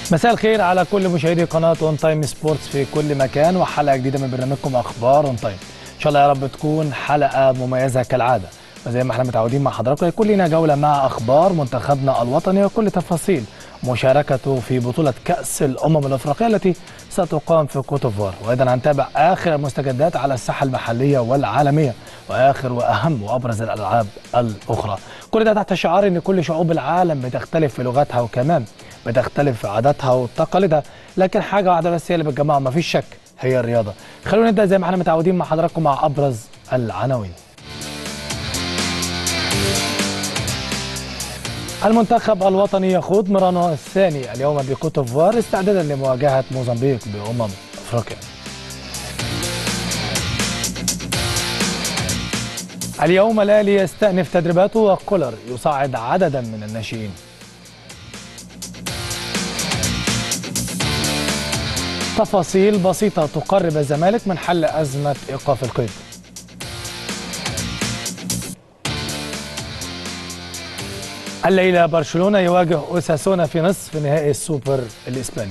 مساء الخير على كل مشاهدي قناه اون تايم سبورتس في كل مكان وحلقه جديده من برنامجكم اخبار اون تايم ان شاء الله يا رب تكون حلقه مميزه كالعاده وزي ما احنا متعودين مع حضراتكم يكون لنا جوله مع اخبار منتخبنا الوطني وكل تفاصيل مشاركته في بطوله كاس الامم الافريقيه التي ستقام في كوتوفوار وايضا هنتابع اخر المستجدات على الساحه المحليه والعالميه واخر واهم وابرز الالعاب الاخرى كل ده تحت شعار ان كل شعوب العالم بتختلف في لغتها وكمان بتختلف في عاداتها وتقاليدها لكن حاجه واحده بس هي اللي بتجمعهم مفيش شك هي الرياضه خلونا نبدا زي ما احنا متعودين مع حضراتكم مع ابرز العناوين المنتخب الوطني يخوض مرانه الثاني اليوم بكوتوفوار استعدادا لمواجهه موزمبيق بامم افريقيا اليوم الاهلي يستأنف تدريباته وكولر يصعد عددا من الناشئين تفاصيل بسيطة تقرب الزمالك من حل أزمة إيقاف القيد الليلة برشلونة يواجه أوساسونا في نصف نهائي السوبر الإسباني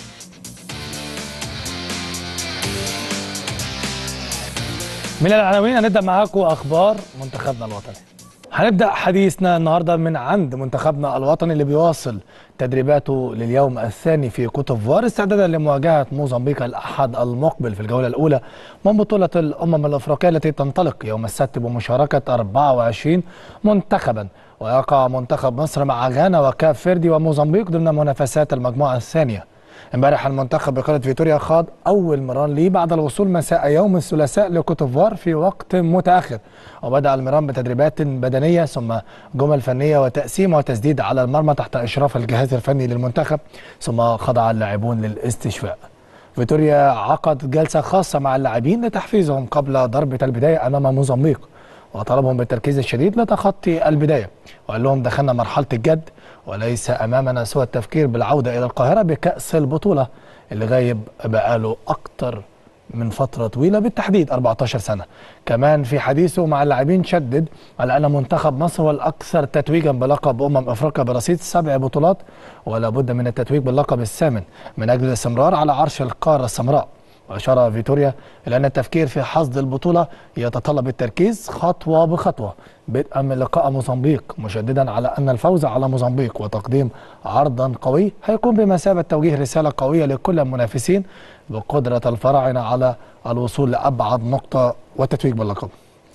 من العناوين هنبدأ معاكم أخبار منتخبنا الوطني هنبدأ حديثنا النهاردة من عند منتخبنا الوطني اللي بيواصل تدريباته لليوم الثاني في كوتوفوار استعدادا لمواجهة موزمبيق الأحد المقبل في الجولة الأولى من بطولة الأمم الأفريقية التي تنطلق يوم السبت بمشاركة 24 منتخبا ويقع منتخب مصر مع غانا وكاب فيردي وموزمبيق ضمن منافسات المجموعة الثانية امبارح المنتخب بقيادة فيتوريا خاض أول مران ليه بعد الوصول مساء يوم الثلاثاء لكوتوفوار في وقت متأخر وبدأ المران بتدريبات بدنية ثم جمل فنية وتقسيم وتسديد على المرمى تحت إشراف الجهاز الفني للمنتخب ثم خضع اللاعبون للاستشفاء فيتوريا عقد جلسة خاصة مع اللاعبين لتحفيزهم قبل ضربة البداية أمام موزمبيق وطلبهم بالتركيز الشديد لتخطي البداية وقال لهم دخلنا مرحلة الجد وليس أمامنا سوى التفكير بالعودة إلى القاهرة بكأس البطولة اللي غايب بقاله أكتر من فترة طويلة بالتحديد 14 سنة كمان في حديثه مع اللاعبين شدد على أن منتخب مصر هو الأكثر تتويجا بلقب أمم أفريقيا برصيد سبع بطولات ولا بد من التتويج باللقب الثامن من أجل الاستمرار على عرش القارة السمراء وأشار فيتوريا إلى أن التفكير في حصد البطولة يتطلب التركيز خطوة بخطوة بدءا من لقاء موزمبيق مشددا على أن الفوز على موزمبيق وتقديم عرضا قوي هيكون بمثابة توجيه رسالة قوية لكل المنافسين بقدرة الفراعنة على الوصول لأبعد نقطة والتتويج باللقب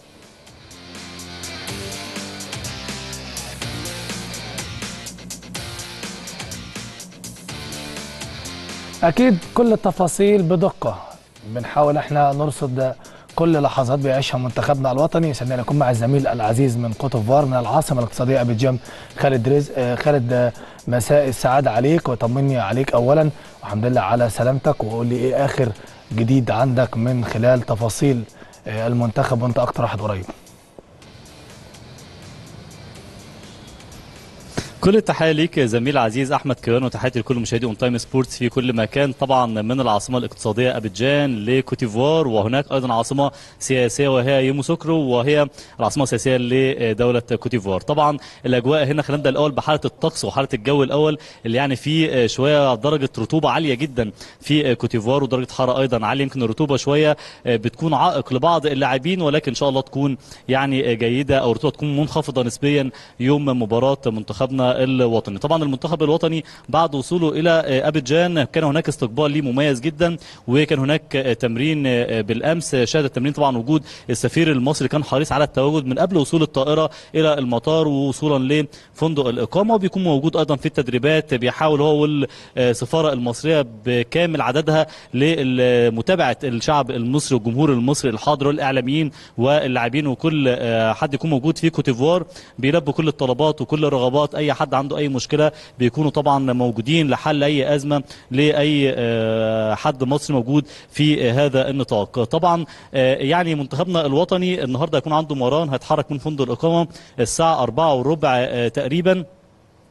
اكيد كل التفاصيل بدقه بنحاول احنا نرصد كل لحظات بيعيشها منتخبنا الوطني يسعدنا نكون مع الزميل العزيز من كوتوفوار من العاصمه الاقتصاديه ابيجان خالد رزق خالد مساء السعاده عليك وطمني عليك اولا والحمد لله على سلامتك وقول لي ايه اخر جديد عندك من خلال تفاصيل المنتخب وانت اكتر واحد قريب كل التحيه ليك زميل عزيز احمد كيوان وتحياتي لكل مشاهدي اون تايم سبورتس في كل مكان طبعا من العاصمه الاقتصاديه ابيجان لكوتيفوار وهناك ايضا عاصمه سياسيه وهي يوموسوكرو وهي العاصمه السياسيه لدوله كوتيفوار طبعا الاجواء هنا خلينا نبدا الاول بحاله الطقس وحاله الجو الاول اللي يعني في شويه درجه رطوبه عاليه جدا في كوتيفوار ودرجه حراره ايضا عاليه يمكن الرطوبه شويه بتكون عائق لبعض اللاعبين ولكن ان شاء الله تكون يعني جيده او الرطوبه تكون منخفضه نسبيا يوم مباراه منتخبنا الوطني طبعا المنتخب الوطني بعد وصوله الى ابيجان كان هناك استقبال ليه مميز جدا وكان هناك تمرين بالامس شهد التمرين طبعا وجود السفير المصري كان حريص على التواجد من قبل وصول الطائره الى المطار ووصولا لفندق الاقامه وبيكون موجود ايضا في التدريبات بيحاول هو والسفاره المصريه بكامل عددها لمتابعه الشعب المصري والجمهور المصري الحاضر والاعلاميين واللاعبين وكل حد يكون موجود في كوتيفوار بيلبوا كل الطلبات وكل الرغبات اي حد عنده اي مشكله بيكونوا طبعا موجودين لحل اي ازمه لاي حد مصري موجود في هذا النطاق طبعا يعني منتخبنا الوطني النهارده هيكون عنده مران هيتحرك من فندق الاقامه الساعه 4 وربع تقريبا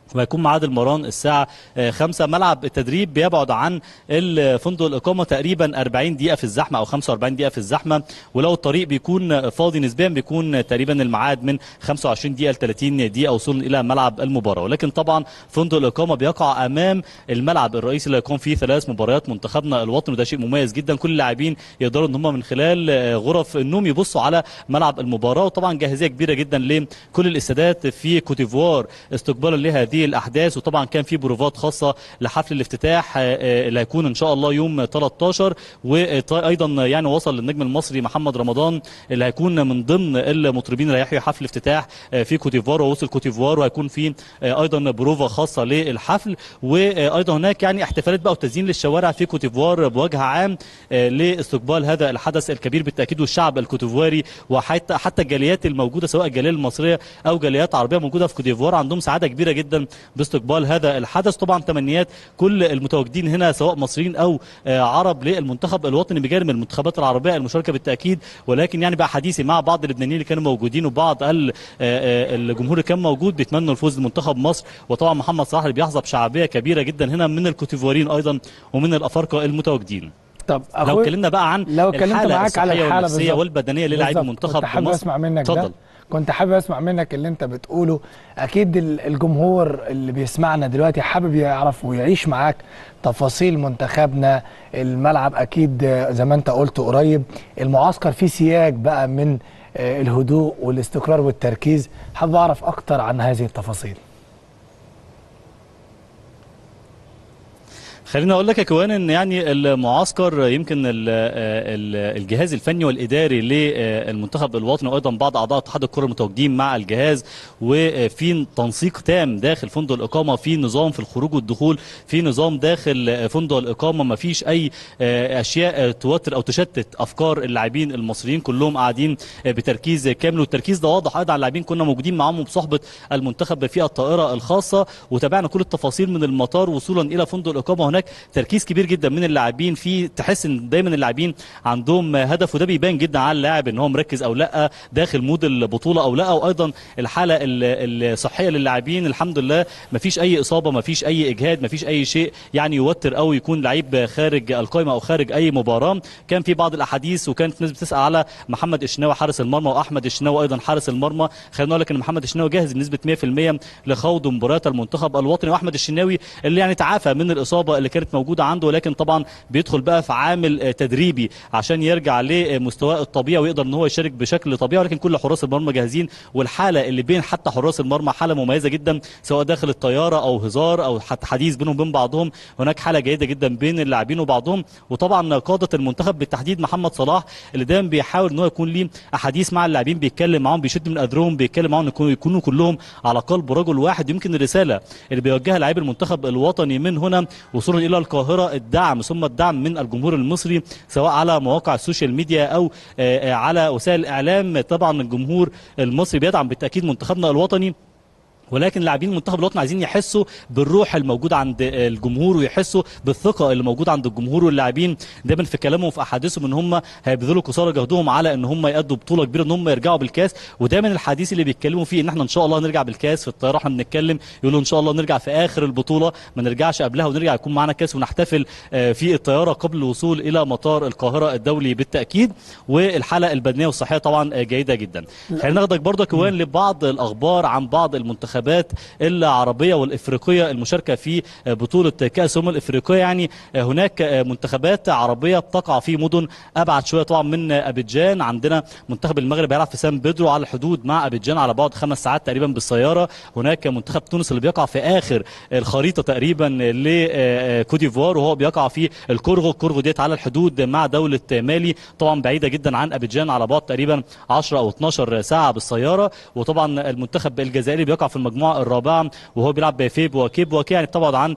وهيكون ميعاد المران الساعة 5 ملعب التدريب بيبعد عن فندق الإقامة تقريبا 40 دقيقة في الزحمة أو 45 دقيقة في الزحمة ولو الطريق بيكون فاضي نسبيا بيكون تقريبا الميعاد من 25 دقيقة ل 30 دقيقة وصولا إلى ملعب المباراة ولكن طبعا فندق الإقامة بيقع أمام الملعب الرئيسي اللي هيكون فيه ثلاث مباريات منتخبنا الوطني وده شيء مميز جدا كل اللاعبين يقدروا ان هم من خلال غرف النوم يبصوا على ملعب المباراة وطبعا جاهزية كبيرة جدا لكل الاستادات في كوتيفوار استقبالا لهذه الاحداث وطبعا كان في بروفات خاصه لحفل الافتتاح اللي هيكون ان شاء الله يوم 13 وايضا يعني وصل للنجم المصري محمد رمضان اللي هيكون من ضمن المطربين اللي هيحيوا حفل افتتاح في كوتيفوار ووصل كوتيفوار وهيكون في ايضا بروفا خاصه للحفل وايضا هناك يعني احتفالات بقى وتزيين للشوارع في كوتيفوار بوجه عام لاستقبال هذا الحدث الكبير بالتاكيد والشعب الكوتيفواري وحتى حتى الجاليات الموجوده سواء الجاليه المصريه او جاليات عربيه موجوده في كوتيفوار عندهم سعاده كبيره جدا باستقبال هذا الحدث طبعا تمنيات كل المتواجدين هنا سواء مصريين او عرب للمنتخب الوطني بجانب المنتخبات العربيه المشاركه بالتاكيد ولكن يعني بقى حديثي مع بعض اللبنانيين اللي كانوا موجودين وبعض الجمهور اللي كان موجود بيتمنوا الفوز لمنتخب مصر وطبعا محمد صلاح اللي بيحظى بشعبيه كبيره جدا هنا من الكوتيفواريين ايضا ومن الافارقه المتواجدين طب لو اتكلمنا بقى عن لو اتكلمت معاك على الحاله والنفسيه والبدنيه للاعبي المنتخب كنت حابب اسمع منك اتفضل ده كنت حابب اسمع منك اللي انت بتقوله اكيد الجمهور اللي بيسمعنا دلوقتي حابب يعرف ويعيش معاك تفاصيل منتخبنا الملعب اكيد زي ما انت قلت قريب المعسكر فيه سياج بقى من الهدوء والاستقرار والتركيز حابب اعرف اكتر عن هذه التفاصيل خليني اقول لك يا كوان ان يعني المعسكر يمكن الجهاز الفني والاداري للمنتخب الوطني وايضا بعض اعضاء اتحاد الكره المتواجدين مع الجهاز وفي تنسيق تام داخل فندق الاقامه في نظام في الخروج والدخول في نظام داخل فندق الاقامه ما فيش اي اشياء توتر او تشتت افكار اللاعبين المصريين كلهم قاعدين بتركيز كامل والتركيز ده واضح ايضا على اللاعبين كنا موجودين معاهم بصحبه المنتخب في الطائره الخاصه وتابعنا كل التفاصيل من المطار وصولا الى فندق الاقامه هناك تركيز كبير جدا من اللاعبين في تحس ان دايما اللاعبين عندهم هدف وده بيبان جدا على اللاعب ان هو مركز او لا داخل مود البطوله او لا وايضا الحاله الصحيه للاعبين الحمد لله ما فيش اي اصابه ما فيش اي اجهاد ما فيش اي شيء يعني يوتر او يكون لعيب خارج القائمه او خارج اي مباراه كان في بعض الاحاديث وكانت ناس بتسال على محمد الشناوي حارس المرمى واحمد الشناوي ايضا حارس المرمى خلينا نقول لك ان محمد الشناوي جاهز بنسبه 100% لخوض مباريات المنتخب الوطني واحمد الشناوي اللي يعني تعافى من الاصابه اللي كانت موجوده عنده ولكن طبعا بيدخل بقى في عامل تدريبي عشان يرجع لمستواه الطبيعي ويقدر ان هو يشارك بشكل طبيعي ولكن كل حراس المرمى جاهزين والحاله اللي بين حتى حراس المرمى حاله مميزه جدا سواء داخل الطياره او هزار او حتى حديث بينهم وبين بعضهم هناك حاله جيده جدا بين اللاعبين وبعضهم وطبعا قاده المنتخب بالتحديد محمد صلاح اللي دايما بيحاول ان هو يكون ليه احاديث مع اللاعبين بيتكلم معاهم بيشد من اذرهم بيتكلم معاهم يكونوا كلهم على قلب رجل واحد يمكن الرساله اللي بيوجهها لاعبي المنتخب الوطني من هنا وصولا الى القاهره الدعم ثم الدعم من الجمهور المصري سواء على مواقع السوشيال ميديا او على وسائل الاعلام طبعا الجمهور المصري بيدعم بالتاكيد منتخبنا الوطني ولكن لاعبين المنتخب الوطني عايزين يحسوا بالروح الموجوده عند الجمهور ويحسوا بالثقه اللي موجوده عند الجمهور واللاعبين دايما في كلامهم وفي احاديثهم ان هم هيبذلوا قصارى جهدهم على ان هم يادوا بطوله كبيره ان هم يرجعوا بالكاس ودايما الحديث اللي بيتكلموا فيه ان احنا ان شاء الله نرجع بالكاس في الطياره احنا بنتكلم يقولوا ان شاء الله نرجع في اخر البطوله ما نرجعش قبلها ونرجع يكون معانا كاس ونحتفل في الطياره قبل الوصول الى مطار القاهره الدولي بالتاكيد والحاله البدنيه والصحيه طبعا جيده جدا خلينا ناخدك برضه كمان لبعض الاخبار عن بعض المنتخبات المنتخبات العربيه والافريقيه المشاركه في بطوله كاس الامم الافريقيه يعني هناك منتخبات عربيه بتقع في مدن ابعد شويه طبعا من ابيجان عندنا منتخب المغرب هيلعب في سان بيدرو على الحدود مع ابيجان على بعد خمس ساعات تقريبا بالسياره هناك منتخب تونس اللي بيقع في اخر الخريطه تقريبا لكوديفوار وهو بيقع في الكورغو الكورغو ديت على الحدود مع دوله مالي طبعا بعيده جدا عن ابيجان على بعد تقريبا 10 او 12 ساعه بالسياره وطبعا المنتخب الجزائري بيقع في المجموعه الرابعه وهو بيلعب بفيب وكيب وكي يعني طبعا عن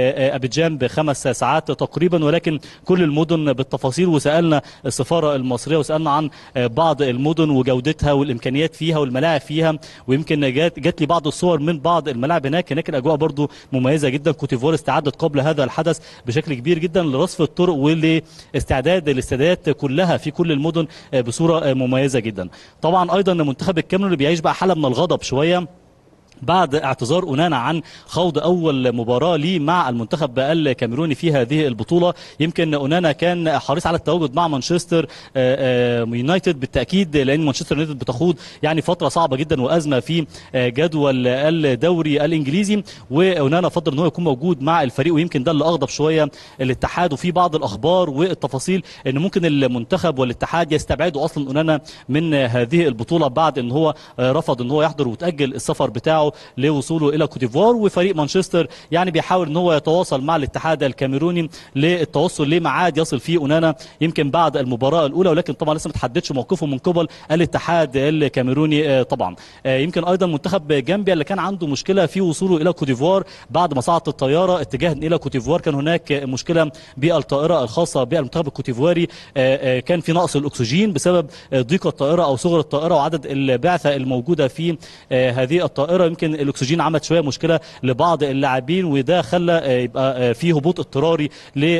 ابيجان بخمس ساعات تقريبا ولكن كل المدن بالتفاصيل وسالنا السفاره المصريه وسالنا عن بعض المدن وجودتها والامكانيات فيها والملاعب فيها ويمكن جات جات لي بعض الصور من بعض الملاعب هناك هناك الاجواء برضو مميزه جدا كوتيفوار استعدت قبل هذا الحدث بشكل كبير جدا لرصف الطرق ولاستعداد الاستادات كلها في كل المدن بصوره مميزه جدا طبعا ايضا منتخب الكاميرون بيعيش بقى حاله من الغضب شويه بعد اعتذار اونانا عن خوض اول مباراه ليه مع المنتخب الكاميروني في هذه البطوله يمكن اونانا كان حريص على التواجد مع مانشستر آه، آه، يونايتد بالتاكيد لان مانشستر يونايتد بتخوض يعني فتره صعبه جدا وازمه في آه، جدول الدوري الانجليزي واونانا فضل ان هو يكون موجود مع الفريق ويمكن ده اللي اغضب شويه الاتحاد وفي بعض الاخبار والتفاصيل ان ممكن المنتخب والاتحاد يستبعدوا اصلا اونانا من هذه البطوله بعد ان هو آه، رفض ان هو يحضر وتاجل السفر بتاعه لوصوله الى كوتيفوار وفريق مانشستر يعني بيحاول ان هو يتواصل مع الاتحاد الكاميروني للتوصل لميعاد يصل فيه اونانا يمكن بعد المباراه الاولى ولكن طبعا لسه ما تحددش موقفه من قبل الاتحاد الكاميروني آه، طبعا آه، يمكن ايضا منتخب جامبيا اللي كان عنده مشكله في وصوله الى كوتيفوار بعد ما صعدت الطياره اتجاه الى كوتيفوار كان هناك مشكله بالطائره الخاصه بالمنتخب الكوتيفواري آه، آه، كان في نقص الاكسجين بسبب آه، ضيق الطائره او صغر الطائره وعدد البعثه الموجوده في آه، هذه الطائره يمكن الاكسجين عمل شويه مشكله لبعض اللاعبين وده خلى آه، يبقى آه، في هبوط اضطراري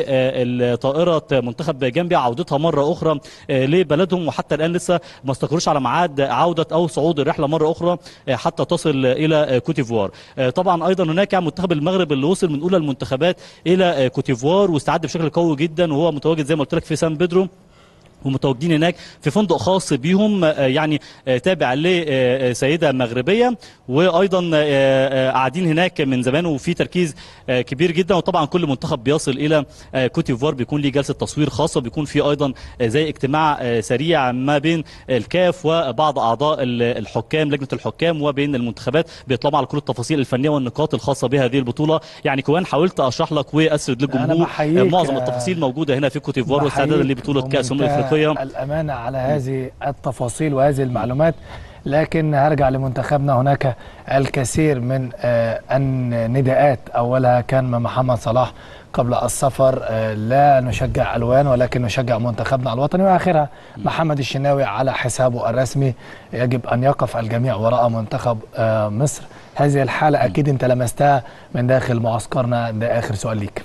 لطائره منتخب جامبيا عودتها مره اخرى آه، لبلدهم وحتى الان لسه ما استقروش على ميعاد عوده او صعود الرحله مره اخرى آه، حتى تصل الى آه، كوتيفوار آه، طبعا ايضا هناك منتخب المغرب اللي وصل من اولى المنتخبات الى آه، كوتيفوار واستعد بشكل قوي جدا وهو متواجد زي ما قلت لك في سان بيدرو ومتواجدين هناك في فندق خاص بيهم آه، يعني آه، تابع لسيده مغربيه وايضا آه، آه، قاعدين هناك من زمان وفي تركيز آه، كبير جدا وطبعا كل منتخب بيصل الى آه، كوت ديفوار بيكون ليه جلسه تصوير خاصه بيكون في ايضا آه، زي اجتماع آه، سريع ما بين الكاف وبعض اعضاء ال- الحكام لجنه الحكام وبين المنتخبات بيطلعوا على كل التفاصيل الفنيه والنقاط الخاصه بهذه البطوله يعني كمان حاولت اشرح لك واسرد أنا للجمهور بحييك، آه، معظم آه، التفاصيل موجوده هنا في كوت ديفوار واستعدادا بحييك لبطوله كاس الامم بمنتهى الافريقيه الأمانة على هذه التفاصيل وهذه المعلومات لكن هرجع لمنتخبنا هناك الكثير من آه، النداءات أولها كان من محمد صلاح قبل السفر آه، لا نشجع ألوان ولكن نشجع منتخبنا الوطني وآخرها محمد الشناوي على حسابه الرسمي يجب أن يقف الجميع وراء منتخب آه، مصر هذه الحالة أكيد أنت لمستها من داخل معسكرنا ده آخر سؤال ليك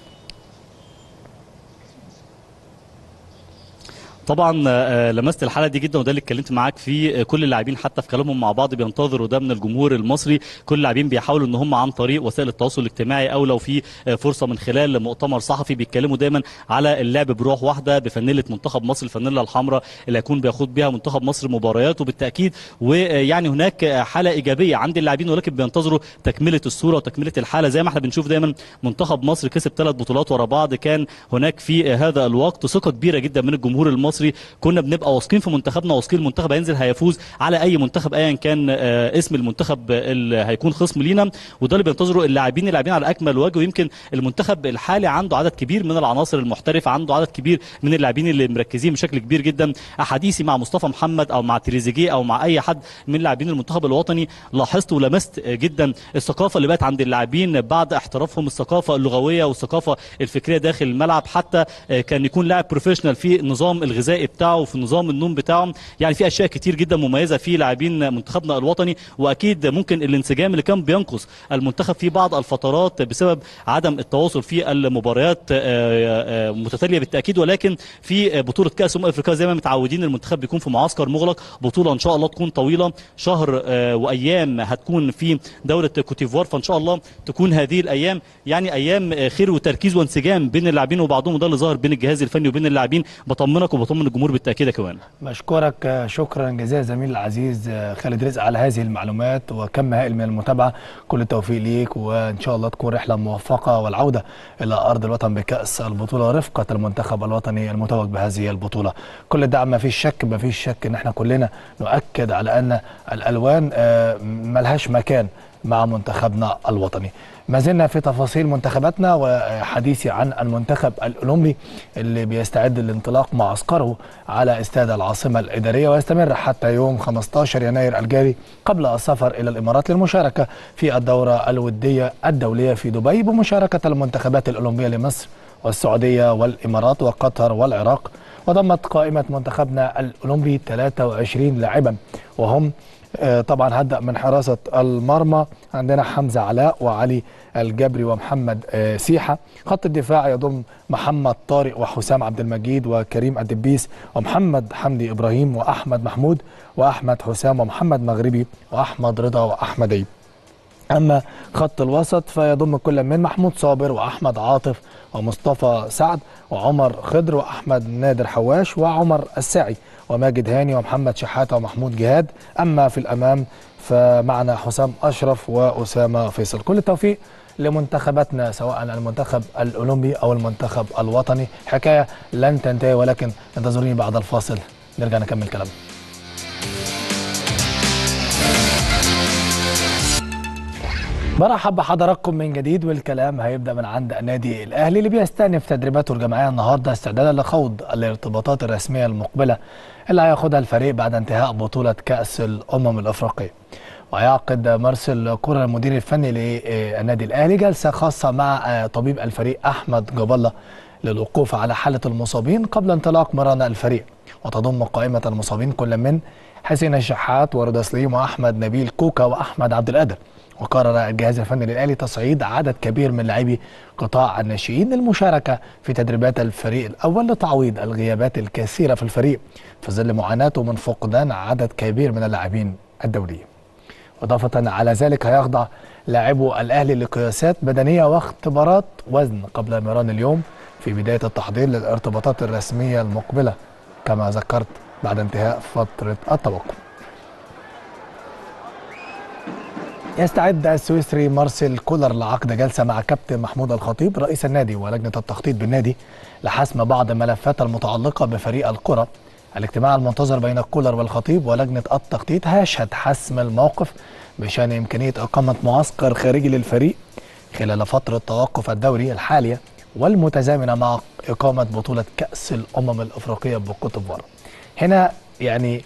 طبعا آه، لمست الحاله دي جدا وده اللي اتكلمت معاك فيه آه، كل اللاعبين حتى في كلامهم مع بعض بينتظروا ده من الجمهور المصري كل اللاعبين بيحاولوا ان هم عن طريق وسائل التواصل الاجتماعي او لو في آه، فرصه من خلال مؤتمر صحفي بيتكلموا دايما على اللعب بروح واحده بفانيله منتخب مصر الفانيله الحمراء اللي هيكون بيخوض بها منتخب مصر مبارياته بالتاكيد ويعني هناك آه، حاله ايجابيه عند اللاعبين ولكن بينتظروا تكمله الصوره وتكمله الحاله زي ما احنا بنشوف دايما منتخب مصر كسب ثلاث بطولات ورا بعض كان هناك في آه، هذا الوقت ثقه كبيره جدا من الجمهور المصري كنا بنبقى واثقين في منتخبنا واثقين المنتخب هينزل هيفوز على اي منتخب ايا كان آه، اسم المنتخب اللي هيكون خصم لينا وده اللي بينتظره اللاعبين اللاعبين على اكمل وجه ويمكن المنتخب الحالي عنده عدد كبير من العناصر المحترفه عنده عدد كبير من اللاعبين اللي مركزين بشكل كبير جدا احاديثي مع مصطفى محمد او مع تريزيجيه او مع اي حد من لاعبين المنتخب الوطني لاحظت ولمست جدا الثقافه اللي بقت عند اللاعبين بعد احترافهم الثقافه اللغويه والثقافه الفكريه داخل الملعب حتى آه، كان يكون لاعب بروفيشنال في النظام الغذائي بتاعه وفي نظام النوم بتاعه يعني في اشياء كتير جدا مميزه في لاعبين منتخبنا الوطني واكيد ممكن الانسجام اللي كان بينقص المنتخب في بعض الفترات بسبب عدم التواصل في المباريات آه، آه، متتاليه بالتاكيد ولكن في بطوله كاس امم افريقيا زي ما متعودين المنتخب بيكون في معسكر مغلق بطوله ان شاء الله تكون طويله شهر آه، وايام هتكون في دوله كوتيفوار فان شاء الله تكون هذه الايام يعني ايام آه، خير وتركيز وانسجام بين اللاعبين وبعضهم وده اللي ظاهر بين الجهاز الفني وبين اللاعبين بطمنك وبطمن الجمهور بالتاكيد يا كمان بشكرك آه، شكرا جزيلا زميلي العزيز آه، خالد رزق على هذه المعلومات وكم هائل من المتابعه كل التوفيق ليك وان شاء الله تكون رحله موفقه والعوده الى ارض الوطن بكاس البطوله رفقه المنتخب الوطني المتوج بهذه البطوله كل الدعم ما فيش شك ما فيش شك ان احنا كلنا نؤكد على ان الالوان آه، ملهاش مكان مع منتخبنا الوطني ما زلنا في تفاصيل منتخباتنا وحديثي عن المنتخب الأولمبي اللي بيستعد للانطلاق معسكره على استاد العاصمة الإدارية ويستمر حتى يوم 15 يناير الجاري قبل السفر إلى الإمارات للمشاركة في الدورة الودية الدولية في دبي بمشاركة المنتخبات الأولمبية لمصر والسعودية والإمارات وقطر والعراق وضمت قائمة منتخبنا الأولمبي 23 لاعبا وهم آه، طبعا هبدا من حراسه المرمى عندنا حمزه علاء وعلي الجبري ومحمد آه، سيحه خط الدفاع يضم محمد طارق وحسام عبد المجيد وكريم الدبيس ومحمد حمدي ابراهيم واحمد محمود واحمد حسام ومحمد مغربي واحمد رضا واحمد عيد اما خط الوسط فيضم كل من محمود صابر واحمد عاطف ومصطفى سعد وعمر خضر واحمد نادر حواش وعمر الساعي وماجد هاني ومحمد شحاته ومحمود جهاد اما في الامام فمعنا حسام اشرف واسامه فيصل كل التوفيق لمنتخباتنا سواء المنتخب الاولمبي او المنتخب الوطني حكايه لن تنتهي ولكن انتظروني بعد الفاصل نرجع نكمل كلامنا برحب بحضراتكم من جديد والكلام هيبدا من عند النادي الاهلي اللي بيستأنف تدريباته الجماعيه النهارده استعدادا لخوض الارتباطات الرسميه المقبله اللي هياخدها الفريق بعد انتهاء بطوله كاس الامم الافريقيه. ويعقد مارسيل كورة المدير الفني للنادي الاهلي جلسه خاصه مع طبيب الفريق احمد جاب الله للوقوف على حاله المصابين قبل انطلاق مران الفريق وتضم قائمه المصابين كل من حسين الشحات ورضا سليم واحمد نبيل كوكا واحمد عبد القادر وقرر الجهاز الفني للاهلي تصعيد عدد كبير من لاعبي قطاع الناشئين للمشاركه في تدريبات الفريق الاول لتعويض الغيابات الكثيره في الفريق في ظل معاناته من فقدان عدد كبير من اللاعبين الدوليين. اضافه على ذلك هيخضع لاعبو الاهلي لقياسات بدنيه واختبارات وزن قبل ميران اليوم في بدايه التحضير للارتباطات الرسميه المقبله كما ذكرت بعد انتهاء فتره التوقف. يستعد السويسري مارسيل كولر لعقد جلسه مع كابتن محمود الخطيب رئيس النادي ولجنه التخطيط بالنادي لحسم بعض الملفات المتعلقه بفريق الكره. الاجتماع المنتظر بين كولر والخطيب ولجنه التخطيط هيشهد حسم الموقف بشان امكانيه اقامه معسكر خارجي للفريق خلال فتره توقف الدوري الحاليه والمتزامنه مع اقامه بطوله كاس الامم الافريقيه بكوت ديفوار. هنا يعني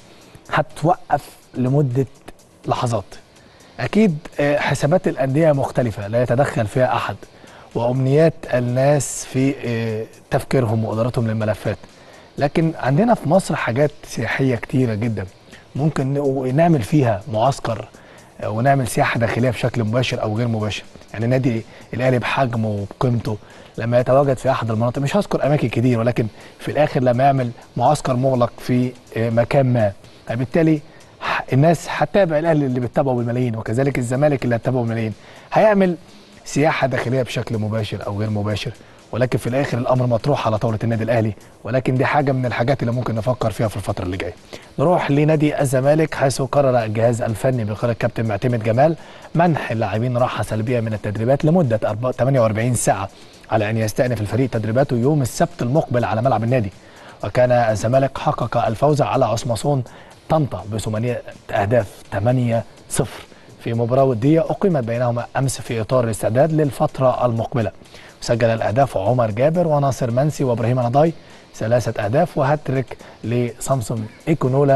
هتوقف لمده لحظات اكيد حسابات الانديه مختلفه لا يتدخل فيها احد وامنيات الناس في تفكيرهم وادارتهم للملفات لكن عندنا في مصر حاجات سياحيه كتيره جدا ممكن نعمل فيها معسكر ونعمل سياحه داخليه بشكل مباشر او غير مباشر يعني النادي الاهلي بحجمه وبقيمته لما يتواجد في احد المناطق مش هذكر اماكن كتير ولكن في الاخر لما يعمل معسكر مغلق في مكان ما بالتالي الناس هتتابع الاهلي اللي بتتابعه بالملايين وكذلك الزمالك اللي هتتابعه بالملايين هيعمل سياحه داخليه بشكل مباشر او غير مباشر ولكن في الاخر الامر مطروح على طاوله النادي الاهلي ولكن دي حاجه من الحاجات اللي ممكن نفكر فيها في الفتره اللي جايه. نروح لنادي الزمالك حيث قرر الجهاز الفني بقياده الكابتن معتمد جمال منح اللاعبين راحه سلبيه من التدريبات لمده 48 ساعه على ان يستأنف الفريق تدريباته يوم السبت المقبل على ملعب النادي. وكان الزمالك حقق الفوز على عصمصون طنطا بثمانية أهداف 8 0 في مباراة ودية أقيمت بينهما أمس في إطار الاستعداد للفترة المقبلة سجل الأهداف عمر جابر وناصر منسي وإبراهيم نضاي ثلاثة أهداف وهاتريك لسامسون إيكونولا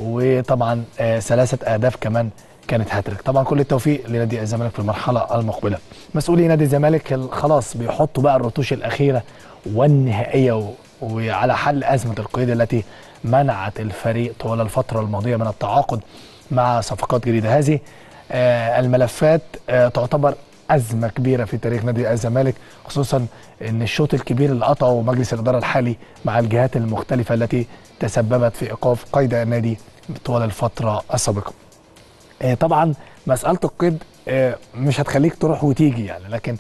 وطبعا آه ثلاثة أهداف كمان كانت هاتريك طبعا كل التوفيق لنادي الزمالك في المرحلة المقبلة مسؤولي نادي الزمالك خلاص بيحطوا بقى الرتوش الأخيرة والنهائية وعلى حل أزمة القيد التي منعت الفريق طوال الفترة الماضية من التعاقد مع صفقات جديدة هذه آه الملفات آه تعتبر أزمة كبيرة في تاريخ نادي الزمالك خصوصا أن الشوط الكبير اللي قطعه مجلس الإدارة الحالي مع الجهات المختلفة التي تسببت في إيقاف قيد النادي طوال الفترة السابقة آه طبعا مسألة القيد مش هتخليك تروح وتيجي يعني لكن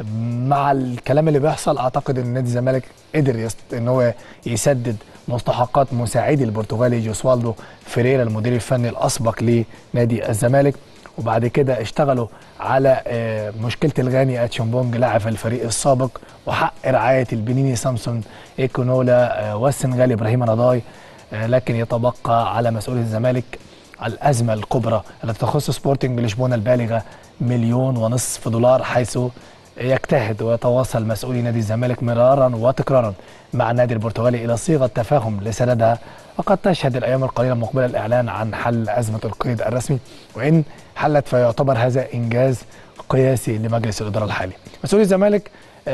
مع الكلام اللي بيحصل اعتقد ان نادي الزمالك قدر يست... ان هو يسدد مستحقات مساعدي البرتغالي جوسوالدو فيريرا المدير الفني الاسبق لنادي الزمالك وبعد كده اشتغلوا على مشكله الغاني اتشمبونج لاعب الفريق السابق وحق رعايه البنيني سامسون ايكونولا والسنغالي ابراهيم رضاي لكن يتبقى على مسؤول الزمالك الازمه الكبرى التي تخص سبورتنج لشبونه البالغه مليون ونصف دولار حيث يجتهد ويتواصل مسؤولي نادي الزمالك مرارا وتكرارا مع النادي البرتغالي الى صيغه تفاهم لسندها وقد تشهد الايام القليله المقبله الاعلان عن حل ازمه القيد الرسمي وان حلت فيعتبر هذا انجاز قياسي لمجلس الاداره الحالي. مسؤولي الزمالك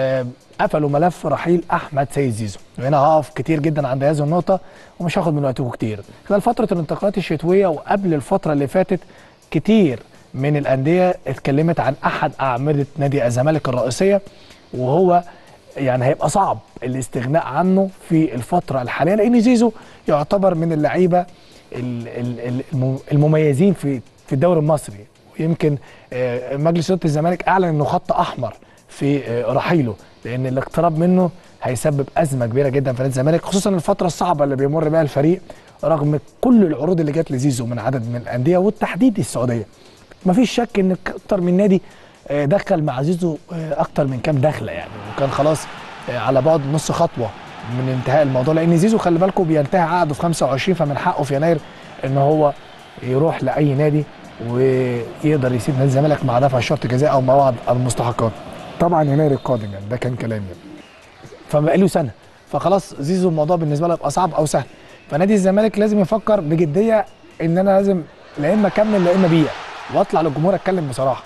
قفلوا ملف رحيل احمد سيد زيزو وهنا هقف كتير جدا عند هذه النقطه ومش هاخد من وقتكم كتير. خلال فتره الانتقالات الشتويه وقبل الفتره اللي فاتت كتير من الانديه اتكلمت عن احد اعمده نادي الزمالك الرئيسيه وهو يعني هيبقى صعب الاستغناء عنه في الفتره الحاليه لان زيزو يعتبر من اللعيبه المميزين في في الدوري المصري يمكن آه، مجلس اداره الزمالك اعلن انه خط احمر في آه، رحيله لان الاقتراب منه هيسبب ازمه كبيره جدا في نادي الزمالك خصوصا الفتره الصعبه اللي بيمر بها الفريق رغم كل العروض اللي جت لزيزو من عدد من الانديه والتحديد السعوديه مفيش شك ان اكتر من نادي آه، دخل مع زيزو آه، اكتر من كام دخله يعني وكان خلاص آه، على بعد نص خطوه من انتهاء الموضوع لان زيزو خلي بالكم بينتهي عقده في 25 فمن حقه في يناير ان هو يروح لاي نادي ويقدر يسيب نادي الزمالك مع دفع شرط جزاء او مع بعض المستحقات طبعا يناير القادم يعني ده كان كلامي فبقى له سنه فخلاص زيزو الموضوع بالنسبه له يبقى صعب او سهل فنادي الزمالك لازم يفكر بجديه ان انا لازم لا اما اكمل لا اما ابيع واطلع للجمهور اتكلم بصراحه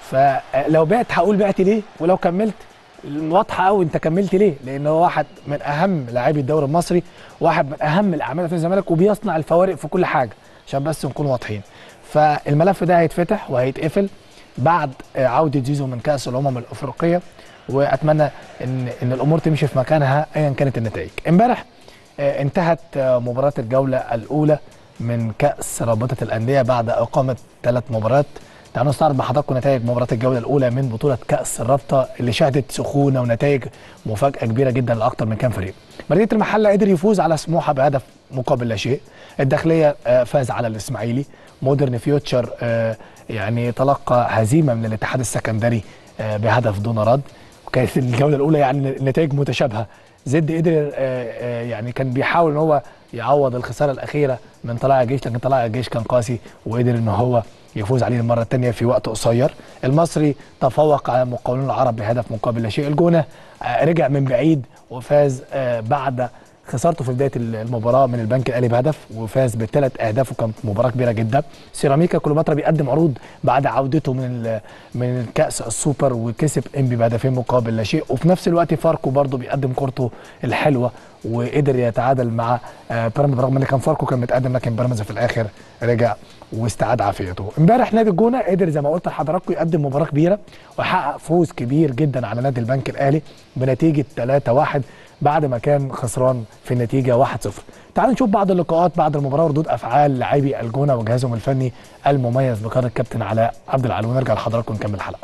فلو بعت هقول بعت ليه ولو كملت واضحه قوي انت كملت ليه لان هو واحد من اهم لاعبي الدوري المصري واحد من اهم الاعمال في الزمالك وبيصنع الفوارق في كل حاجه عشان بس نكون واضحين فالملف ده هيتفتح وهيتقفل بعد آه، عوده زيزو من كاس الامم الافريقيه واتمنى ان ان الامور تمشي في مكانها ايا كانت النتائج امبارح آه، انتهت آه، مباراه الجوله الاولى من كاس رابطه الانديه بعد اقامه ثلاث مباريات تعالوا نستعرض مع حضراتكم نتائج مباراه الجوله الاولى من بطوله كاس الرابطه اللي شهدت سخونه ونتائج مفاجاه كبيره جدا لاكثر من كام فريق مدينه المحله قدر يفوز على سموحه بهدف مقابل لا شيء الداخليه آه، فاز على الاسماعيلي مودرن فيوتشر آه، يعني تلقى هزيمه من الاتحاد السكندري آه، بهدف دون رد وكانت الجوله الاولى يعني النتائج متشابهه زد قدر آه، آه، يعني كان بيحاول ان هو يعوض الخساره الاخيره من طلائع الجيش لكن طلائع الجيش كان قاسي وقدر ان هو يفوز عليه المره الثانيه في وقت قصير المصري تفوق على المقاولون العرب بهدف مقابل لا شيء الجونه آه، رجع من بعيد وفاز آه، بعد خسارته في بدايه المباراه من البنك الاهلي بهدف وفاز بثلاث اهداف وكانت مباراه كبيره جدا سيراميكا كليوباترا بيقدم عروض بعد عودته من ال- من كاس السوبر وكسب انبي بهدفين مقابل لا شيء وفي نفس الوقت فاركو برضه بيقدم كورته الحلوه وقدر يتعادل مع آه، بيراميدز رغم ان كان فاركو كان متقدم لكن بيراميدز في الاخر رجع واستعاد عافيته امبارح نادي الجونه قدر زي ما قلت لحضراتكم يقدم مباراه كبيره وحقق فوز كبير جدا على نادي البنك الاهلي بنتيجه 3-1 بعد ما كان خسران في النتيجه 1-0 تعالوا نشوف بعض اللقاءات بعد المباراه وردود افعال لاعبي الجونه وجهازهم الفني المميز بقياده الكابتن علاء عبد العال ونرجع لحضراتكم نكمل الحلقه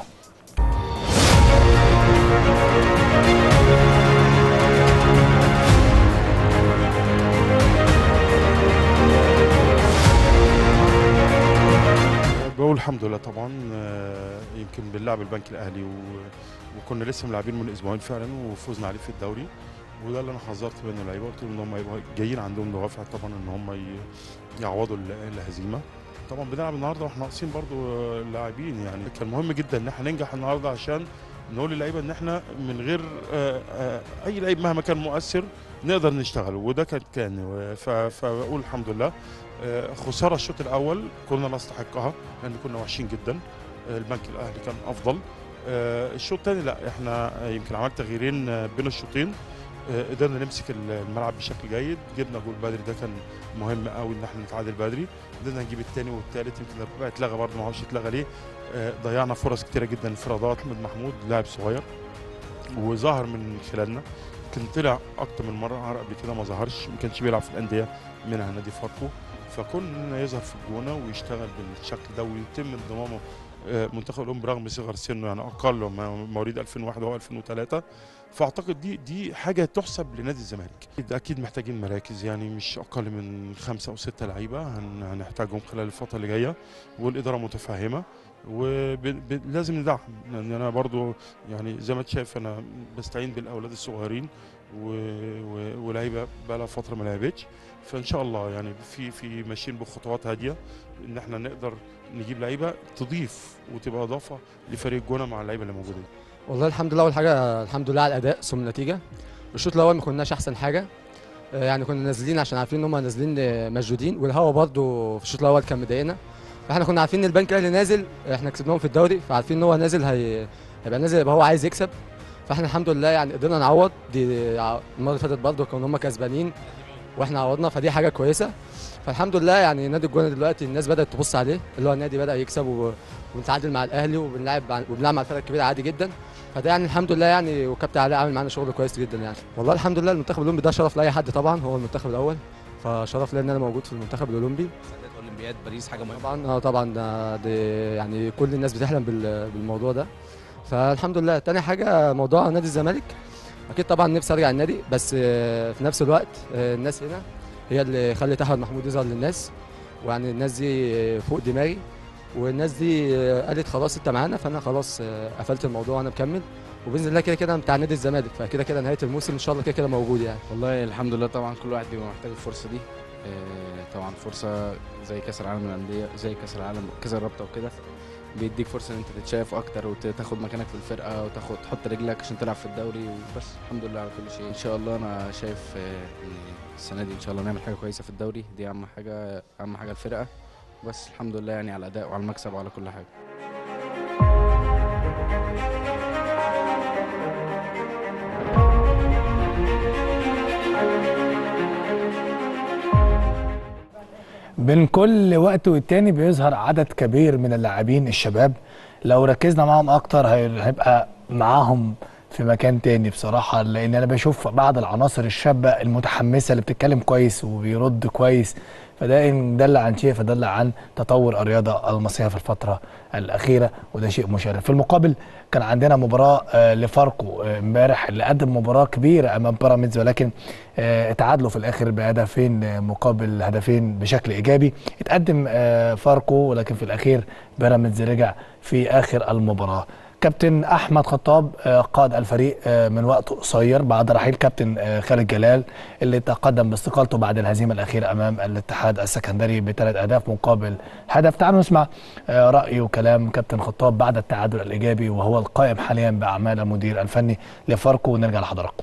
بقول الحمد لله طبعا آه، يمكن بنلعب البنك الاهلي و... وكنا لسه ملاعبين من اسبوعين فعلا وفوزنا عليه في الدوري وده اللي انا حذرت منه اللعيبه قلت لهم ان هم يبقوا جايين عندهم دوافع طبعا ان هم ي... يعوضوا ال- الهزيمه طبعا بنلعب النهارده واحنا ناقصين برضو آه، اللاعبين يعني كان مهم جدا ان احنا ننجح النهارده عشان نقول للعيبه ان احنا من غير آه، آه، اي لعيب مهما كان مؤثر نقدر نشتغل وده كان كان ف- فبقول الحمد لله آه، خساره الشوط الاول كنا نستحقها لان كنا وحشين جدا آه، البنك الاهلي كان افضل آه، الشوط الثاني لا احنا آه، يمكن عملت تغييرين آه، بين الشوطين آه، قدرنا نمسك ال- الملعب بشكل جيد جبنا جول بدري ده كان مهم قوي ان احنا نتعادل بدري قدرنا نجيب الثاني والثالث يمكن الرابع اتلغى برضه ما اعرفش اتلغى ليه آه، ضيعنا فرص كتيره جدا انفرادات احمد محمود لاعب صغير وظهر من خلالنا كان طلع اكتر من مره عرق قبل كده ما ظهرش ما كانش بيلعب في الانديه منها نادي فاركو فكون انه يظهر في الجونه ويشتغل بالشكل ده ويتم انضمامه آه، منتخب الام برغم صغر سنه يعني اقل ما- مواليد 2001 وهو 2003 فاعتقد دي دي حاجه تحسب لنادي الزمالك أكيد- اكيد محتاجين مراكز يعني مش اقل من خمسه او سته لعيبه هن- هنحتاجهم خلال الفتره اللي جايه والاداره متفهمه ولازم ندعم لان انا برضو يعني زي ما انت شايف انا بستعين بالاولاد الصغيرين و- و- ولاعيبه بقى لها فتره ما لعبتش فان شاء الله يعني في في ماشيين بخطوات هاديه ان احنا نقدر نجيب لعيبه تضيف وتبقى اضافه لفريق الجونه مع اللعيبه اللي موجوده دي. والله الحمد لله اول حاجه الحمد لله على الاداء ثم النتيجه الشوط الاول ما كناش احسن حاجه آه، يعني كنا نازلين عشان عارفين ان هم نازلين آه، مشدودين والهوا برضو في الشوط الاول كان مضايقنا فاحنا كنا عارفين ان البنك الاهلي نازل احنا كسبناهم في الدوري فعارفين ان هو نازل هي هيبقى نازل يبقى هو عايز يكسب فاحنا الحمد لله يعني قدرنا نعوض دي ع- المره اللي فاتت برضو كانوا هم كسبانين واحنا عوضنا فدي حاجه كويسه فالحمد لله يعني نادي الجونه دلوقتي الناس بدات تبص عليه اللي هو النادي بدا يكسب و... ونتعادل مع الاهلي وبنلعب وبنلعب مع الفرق الكبيره عادي جدا فده يعني الحمد لله يعني وكابتن علاء عامل معانا شغل كويس جدا يعني والله الحمد لله المنتخب الاولمبي ده شرف لاي حد طبعا هو المنتخب الاول فشرف لي ان انا موجود في المنتخب الاولمبي سداد اولمبياد باريس حاجه مهمه طبعا اه طبعا ده دي يعني كل الناس بتحلم بال- بالموضوع ده فالحمد لله تاني حاجه موضوع نادي الزمالك اكيد طبعا نفسي ارجع النادي بس آه، في نفس الوقت آه، الناس هنا هي اللي خلت احمد محمود يظهر للناس ويعني الناس دي آه، فوق دماغي والناس دي آه، قالت خلاص انت معانا فانا خلاص آه، قفلت الموضوع وانا مكمل وباذن الله كده كده أنا بتاع نادي الزمالك فكده كده نهايه الموسم ان شاء الله كده كده موجود يعني والله الحمد لله طبعا كل واحد بيبقى محتاج الفرصه دي آه، طبعا فرصه زي كاس العالم للانديه زي كاس العالم كاس الرابطه وكده بيديك فرصه ان انت تتشاف اكتر وتاخد مكانك في الفرقه وتاخد تحط رجلك عشان تلعب في الدوري وبس الحمد لله على كل شيء ان شاء الله انا شايف آه، ان السنه دي ان شاء الله نعمل حاجه كويسه في الدوري دي اهم حاجه اهم حاجه الفرقه بس الحمد لله يعني على الاداء وعلى المكسب وعلى كل حاجه بين كل وقت والتاني بيظهر عدد كبير من اللاعبين الشباب لو ركزنا معاهم اكتر هي- هيبقى معاهم في مكان تاني بصراحة لأن أنا بشوف بعض العناصر الشابة المتحمسة اللي بتتكلم كويس وبيرد كويس فده إن دل عن شيء فدل عن تطور الرياضة المصرية في الفترة الأخيرة وده شيء مشرف في المقابل كان عندنا مباراة آه، لفاركو آه، امبارح اللي قدم مباراة كبيرة أمام بيراميدز ولكن آه، اتعادلوا في الآخر بهدفين آه، مقابل هدفين بشكل إيجابي اتقدم آه، فاركو ولكن في الأخير بيراميدز رجع في آخر المباراة كابتن احمد خطاب آه، قاد الفريق آه، من وقت قصير بعد رحيل كابتن آه، خالد جلال اللي تقدم باستقالته بعد الهزيمه الاخيره امام الاتحاد السكندري بثلاث اهداف مقابل هدف تعالوا نسمع آه، راي وكلام كابتن خطاب بعد التعادل الايجابي وهو القائم حاليا باعمال المدير الفني لفاركو ونرجع لحضراتكم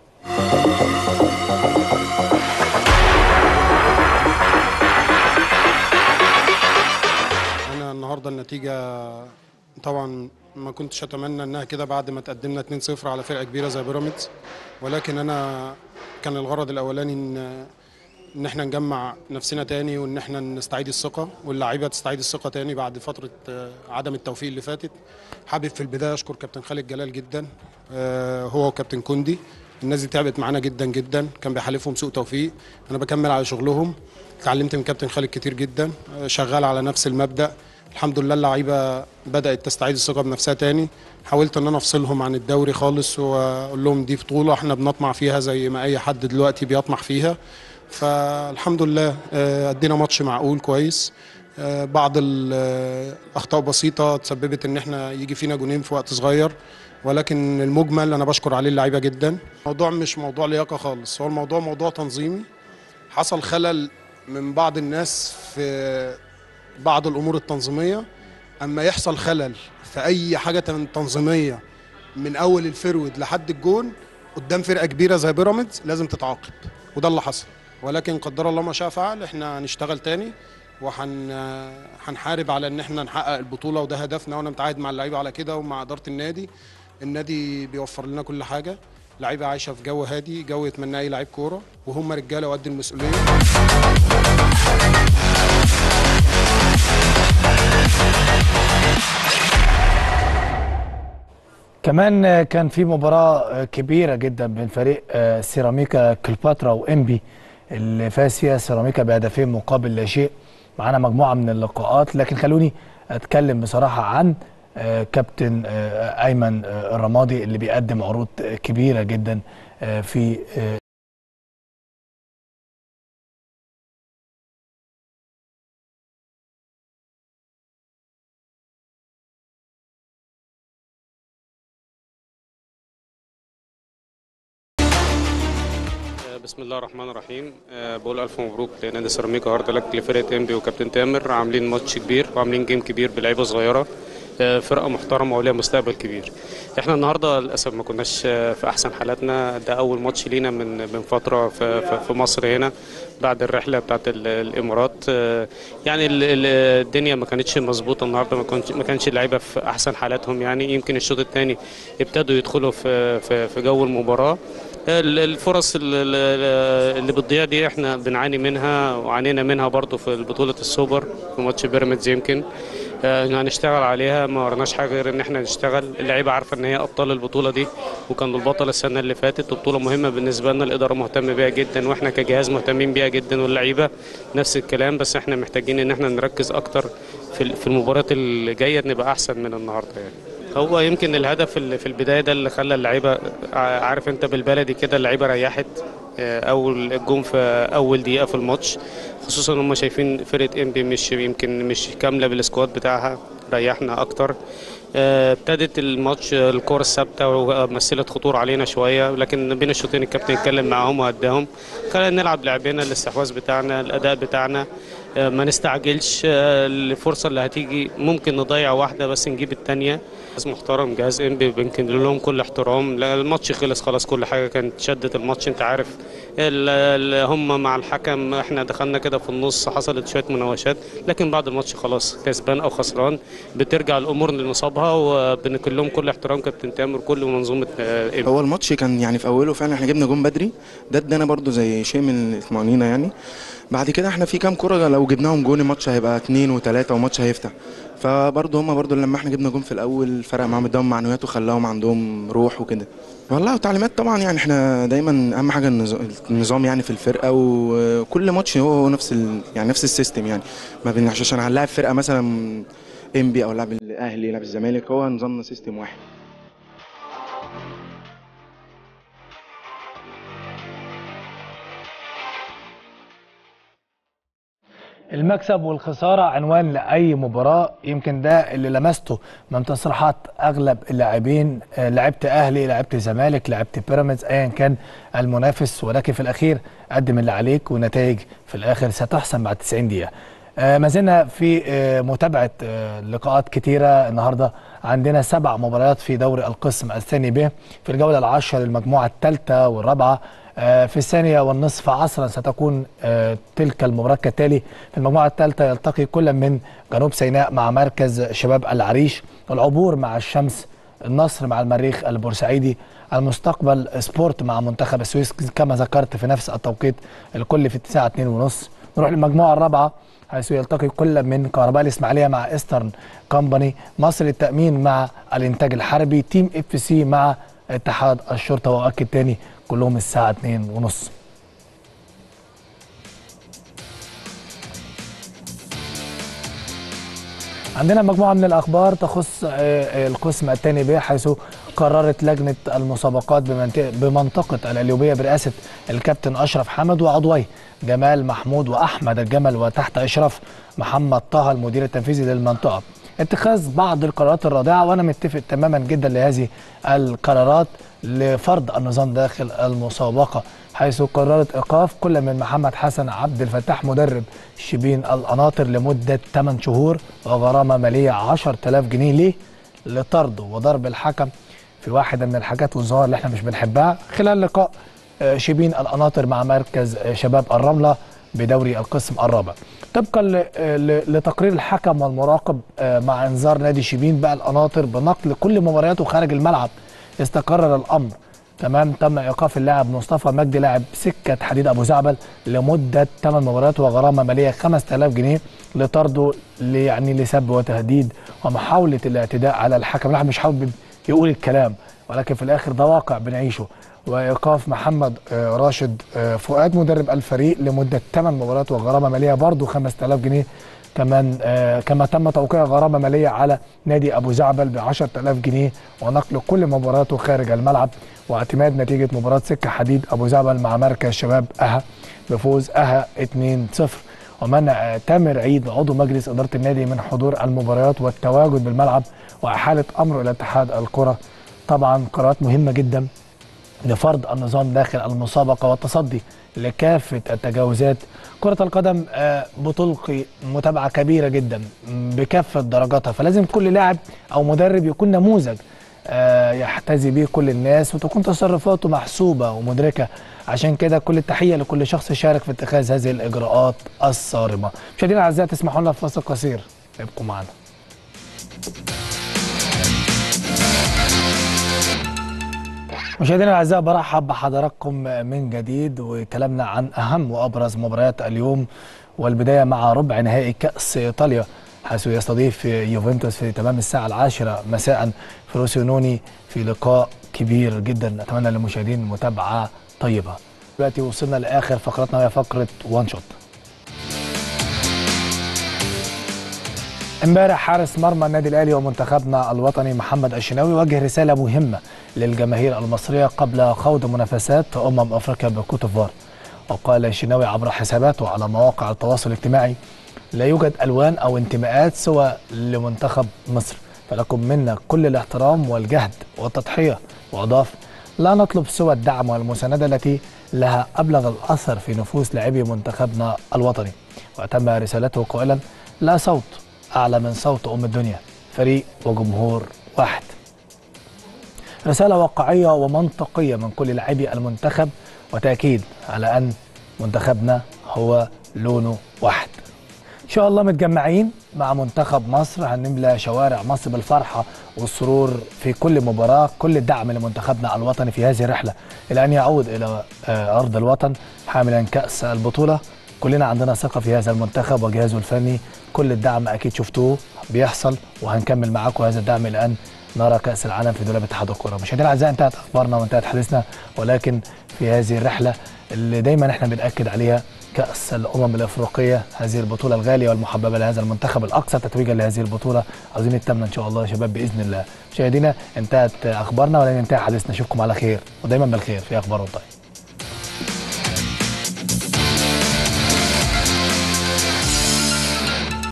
انا النهارده النتيجه طبعا ما كنتش اتمنى انها كده بعد ما تقدمنا 2-0 على فرقه كبيره زي بيراميدز ولكن انا كان الغرض الاولاني ان ان احنا نجمع نفسنا تاني وان احنا نستعيد الثقه واللعيبه تستعيد الثقه تاني بعد فتره آه، عدم التوفيق اللي فاتت حابب في البدايه اشكر كابتن خالد جلال جدا آه، هو وكابتن كوندي الناس دي تعبت معانا جدا جدا كان بيحالفهم سوء توفيق انا بكمل على شغلهم اتعلمت من كابتن خالد كتير جدا آه، شغال على نفس المبدا الحمد لله اللعيبه بدات تستعيد الثقه بنفسها تاني حاولت ان انا افصلهم عن الدوري خالص واقول لهم دي بطوله احنا بنطمع فيها زي ما اي حد دلوقتي بيطمح فيها فالحمد لله آه، ادينا ماتش معقول كويس آه، بعض ال- آه، الاخطاء بسيطه تسببت ان احنا يجي فينا جونين في وقت صغير ولكن المجمل انا بشكر عليه اللعيبه جدا الموضوع مش موضوع لياقه خالص هو الموضوع موضوع تنظيمي حصل خلل من بعض الناس في بعض الامور التنظيميه اما يحصل خلل في اي حاجه تن- تنظيميه من اول الفرود لحد الجون قدام فرقه كبيره زي بيراميدز لازم تتعاقب وده اللي حصل ولكن قدر الله ما شاء فعل احنا هنشتغل تاني وهن هنحارب على ان احنا نحقق البطوله وده هدفنا وانا متعاهد مع اللعيبه على كده ومع اداره النادي النادي بيوفر لنا كل حاجه لعيبه عايشه في جو هادي جو يتمناه اي لعيب كوره وهم رجاله وقد المسؤوليه كمان آه، كان في مباراة آه، كبيرة جدا بين فريق آه، سيراميكا كليوباترا وإنبي اللي فاز فيها سيراميكا بهدفين مقابل لا شيء معانا مجموعة من اللقاءات لكن خلوني أتكلم بصراحة عن آه، كابتن آه، أيمن آه، الرمادي اللي بيقدم عروض آه، كبيرة جدا آه، في آه، بسم الله الرحمن الرحيم أه بقول الف مبروك لنادي سيراميكا هارد لك لفرقه انبي وكابتن تامر عاملين ماتش كبير وعاملين جيم كبير بلعيبه صغيره أه فرقه محترمه وليها مستقبل كبير احنا النهارده للاسف ما كناش آه، في احسن حالاتنا ده اول ماتش لينا من من فتره في, في, في مصر هنا بعد الرحله بتاعت ال- الامارات أه يعني ال- ال- الدنيا ما كانتش مظبوطه النهارده ما كانش ما كانش اللعيبه في احسن حالاتهم يعني يمكن الشوط الثاني ابتدوا يدخلوا في في, في جو المباراه ال- الفرص ال- ال- اللي بتضيع دي احنا بنعاني منها وعانينا منها برضو في بطولة السوبر في ماتش بيراميدز يمكن آه، هنشتغل عليها ما ورناش حاجه غير ان احنا نشتغل اللعيبه عارفه ان هي ابطال البطوله دي وكانوا البطل السنه اللي فاتت وبطوله مهمه بالنسبه لنا الاداره مهتمه بيها جدا واحنا كجهاز مهتمين بيها جدا واللعيبه نفس الكلام بس احنا محتاجين ان احنا نركز اكتر في ال- في المباريات اللي جايه نبقى احسن من النهارده يعني هو يمكن الهدف اللي في البدايه ده اللي خلى اللعيبه ع- عارف انت بالبلدي كده اللعيبه ريحت آه، اول الجون في اول دقيقه في الماتش خصوصا هم شايفين فرقه انبي مش يمكن مش كامله بالسكواد بتاعها ريحنا اكتر آه، ابتدت الماتش آه، الكره الثابته ومثلت خطوره علينا شويه لكن بين الشوطين الكابتن اتكلم معاهم وهداهم خلينا نلعب لعبنا الاستحواذ بتاعنا الاداء بتاعنا آه، ما نستعجلش آه، الفرصه اللي هتيجي ممكن نضيع واحده بس نجيب الثانيه جهاز محترم جهاز انبي بنكن لهم كل احترام لا، الماتش خلص خلاص كل حاجه كانت شدت الماتش انت عارف ال- ال- هم مع الحكم احنا دخلنا كده في النص حصلت شويه مناوشات لكن بعد الماتش خلاص كسبان او خسران بترجع الامور لنصابها وبنكن لهم كل احترام كابتن تامر كل منظومه آه، انبي هو الماتش كان يعني في اوله فعلا احنا جبنا جون بدري ده ادانا برضو زي شيء من الطمانينه يعني بعد كده احنا في كام كرة لو جبناهم جون الماتش هيبقى اتنين وتلاتة والماتش هيفتح فبرضه هما برضه لما احنا جبنا جون في الاول فرق معاهم اداهم معنويات وخلاهم عندهم روح وكده والله وتعليمات طبعا يعني احنا دايما اهم حاجه النظ- النظام يعني في الفرقه وكل ماتش هو هو نفس ال... يعني نفس السيستم يعني ما بين عشان هنلاعب فرقه مثلا انبي او لاعب الاهلي لاعب الزمالك هو نظامنا سيستم واحد المكسب والخسارة عنوان لأي مباراة يمكن ده اللي لمسته من تصريحات أغلب اللاعبين آه، لعبت أهلي لعبت زمالك لعبت بيراميدز أيا كان المنافس ولكن في الأخير قدم اللي عليك والنتائج في الآخر ستحسم بعد 90 دقيقة آه، ما زلنا في آه، متابعة آه، لقاءات كتيرة النهاردة عندنا سبع مباريات في دوري القسم الثاني ب في الجولة العاشرة للمجموعة الثالثة والرابعة آه، في الثانية والنصف عصرا ستكون آه، تلك المباراة كالتالي في المجموعة الثالثة يلتقي كل من جنوب سيناء مع مركز شباب العريش العبور مع الشمس النصر مع المريخ البورسعيدي المستقبل سبورت مع منتخب السويس كما ذكرت في نفس التوقيت الكل في الساعة 2 ونص نروح للمجموعة الرابعة حيث يلتقي كل من كهرباء الإسماعيلية مع إسترن كومباني مصر التأمين مع الإنتاج الحربي تيم اف سي مع اتحاد الشرطة وأكد تاني كلهم الساعة 2 ونص عندنا مجموعة من الأخبار تخص آه، آه، القسم الثاني به حيث قررت لجنة المسابقات بمنطقة, بمنطقة القليوبية برئاسة الكابتن أشرف حمد وعضويه جمال محمود وأحمد الجمل وتحت إشراف محمد طه المدير التنفيذي للمنطقة اتخاذ بعض القرارات الرادعة وأنا متفق تماما جدا لهذه القرارات لفرض النظام داخل المسابقة حيث قررت إيقاف كل من محمد حسن عبد الفتاح مدرب شبين القناطر لمدة 8 شهور وغرامة مالية 10000 جنيه ليه؟ لطرده وضرب الحكم في واحدة من الحاجات والظواهر اللي احنا مش بنحبها خلال لقاء آه، شبين القناطر مع مركز آه، شباب الرملة بدوري القسم الرابع طبقا ل- آه، ل- لتقرير الحكم والمراقب آه، مع انذار نادي شبين بقى القناطر بنقل كل مبارياته خارج الملعب استقرر الامر تمام تم ايقاف اللاعب مصطفى مجدي لاعب سكه حديد ابو زعبل لمده 8 مباريات وغرامه ماليه 5000 جنيه لطرده ل- يعني لسب وتهديد ومحاوله الاعتداء على الحكم الواحد مش حابب يقول الكلام ولكن في الاخر ده واقع بنعيشه وايقاف محمد آه، راشد آه، فؤاد مدرب الفريق لمده 8 مباريات وغرامه ماليه برضه 5000 جنيه كمان آه كما تم توقيع غرامه ماليه على نادي ابو زعبل ب 10000 جنيه ونقل كل مباراته خارج الملعب واعتماد نتيجه مباراه سكه حديد ابو زعبل مع مركز شباب اها بفوز اها 2-0 ومنع تامر عيد عضو مجلس اداره النادي من حضور المباريات والتواجد بالملعب واحاله امره الى اتحاد الكره طبعا قرارات مهمه جدا لفرض النظام داخل المسابقة والتصدي لكافة التجاوزات كرة القدم آه، بتلقي متابعة كبيرة جدا م، بكافة درجاتها فلازم كل لاعب أو مدرب يكون نموذج آه، يحتذي به كل الناس وتكون تصرفاته محسوبة ومدركة عشان كده كل التحية لكل شخص شارك في اتخاذ هذه الإجراءات الصارمة مشاهدينا الأعزاء تسمحوا لنا في فاصل قصير ابقوا معنا مشاهدينا الاعزاء برحب بحضراتكم من جديد وكلامنا عن اهم وابرز مباريات اليوم والبدايه مع ربع نهائي كاس ايطاليا حيث يستضيف يوفنتوس في تمام الساعة العاشرة مساء فروسيونوني في لقاء كبير جدا أتمنى للمشاهدين متابعة طيبة دلوقتي وصلنا لآخر فقرتنا وهي فقرة وان شوت امبارح حارس مرمى النادي الاهلي ومنتخبنا الوطني محمد الشناوي وجه رساله مهمه للجماهير المصريه قبل خوض منافسات امم افريقيا بكوتوفار وقال الشناوي عبر حساباته على مواقع التواصل الاجتماعي لا يوجد الوان او انتماءات سوى لمنتخب مصر فلكم منا كل الاحترام والجهد والتضحيه واضاف لا نطلب سوى الدعم والمسانده التي لها ابلغ الاثر في نفوس لاعبي منتخبنا الوطني واتم رسالته قائلا لا صوت أعلى من صوت أم الدنيا فريق وجمهور واحد رسالة واقعية ومنطقية من كل لاعبي المنتخب وتأكيد على أن منتخبنا هو لونه واحد إن شاء الله متجمعين مع منتخب مصر هنملى شوارع مصر بالفرحة والسرور في كل مباراة كل الدعم لمنتخبنا الوطني في هذه الرحلة إلى أن يعود إلى آه، أرض الوطن حاملا كأس البطولة كلنا عندنا ثقة في هذا المنتخب وجهازه الفني كل الدعم أكيد شفتوه بيحصل وهنكمل معاكم هذا الدعم لأن نرى كأس العالم في دولاب اتحاد الكرة مشاهدينا الأعزاء انتهت أخبارنا وانتهت حديثنا ولكن في هذه الرحلة اللي دايما احنا بنأكد عليها كأس الأمم الأفريقية هذه البطولة الغالية والمحببة لهذا المنتخب الأكثر تتويجا لهذه البطولة عاوزين التامنة إن شاء الله يا شباب بإذن الله مشاهدينا انتهت أخبارنا ولن ينتهي حديثنا أشوفكم على خير ودايما بالخير في أخبار وطيب